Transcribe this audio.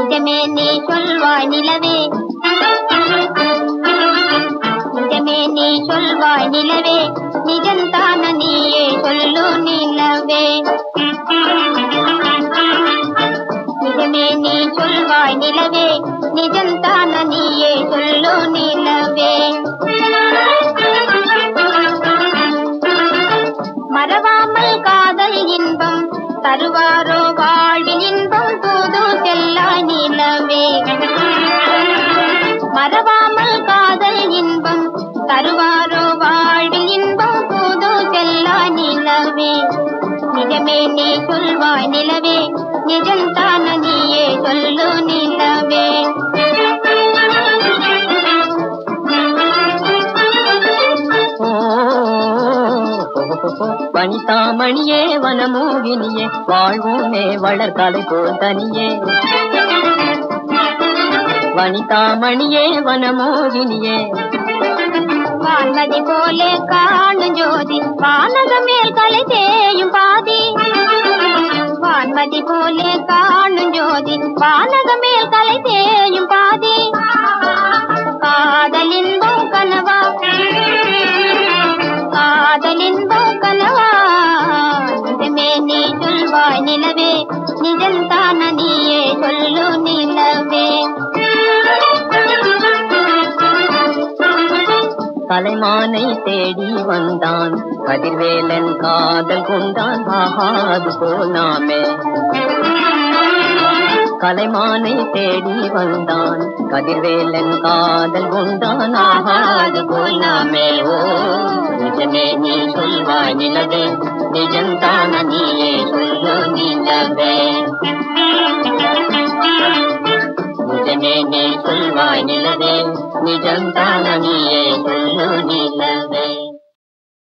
நிஜமே நீ சொல்வாய் நிலவே நிஜமே நீ சொல்வாய் நிலவே நிஜந்தான நீயே சொல்லு நிலவே நிஜமே நீ சொல்வாய் நிலவே நிஜந்தான நீயே சொல்லு நிலவே மறவாமல் காதல் இன்பம் தருவாரோ வாழ்வில் இன்பம் தூது செல்லா நிலவே மறவாமல் காதல் இன்பம் தருவாரோ வாழ்வில் இன்பம் தூது செல்லா நிலவே நிஜமே நீ சொல்வாய் நிலவே நிஜந்தான நீயே சொல்லு நிலவே வனிதாமணியே வனமோகினியே வாழ்வோமே வளர்கலை போல் தனியே வனிதாமணியே வனமோகினியே வான்மதி போலே காணும் ஜோதி வானக மேல் கலை தேயும் பாதி வான்மதி போலே காணும் ஜோதி வானக மேல் கலை தேயும் பாதி காதலின்பம் கனவா காதலின்பம் கனவா நிஜமே நீ சொல்வாய் நிலவே நிஜந்தான நீயே சொல்லு நிலவே கலைமானை தேடி வந்தான் கதிர்வேலன் காதல் கொண்டான் ஆகாது போனாமே கலைமானை தேடி வந்தான் கதிர்வேலன் காதல் கொண்டான் ஆகாது போனாமே ஓ நிஜமே நீ சொல்வாய் நிலவே நிஜந்தான நீயே சொல்லு நிலவே நிஜமே நீ சொல்வாய் நிலவே நிஜந்தான நீயே சொல்லு நிலவே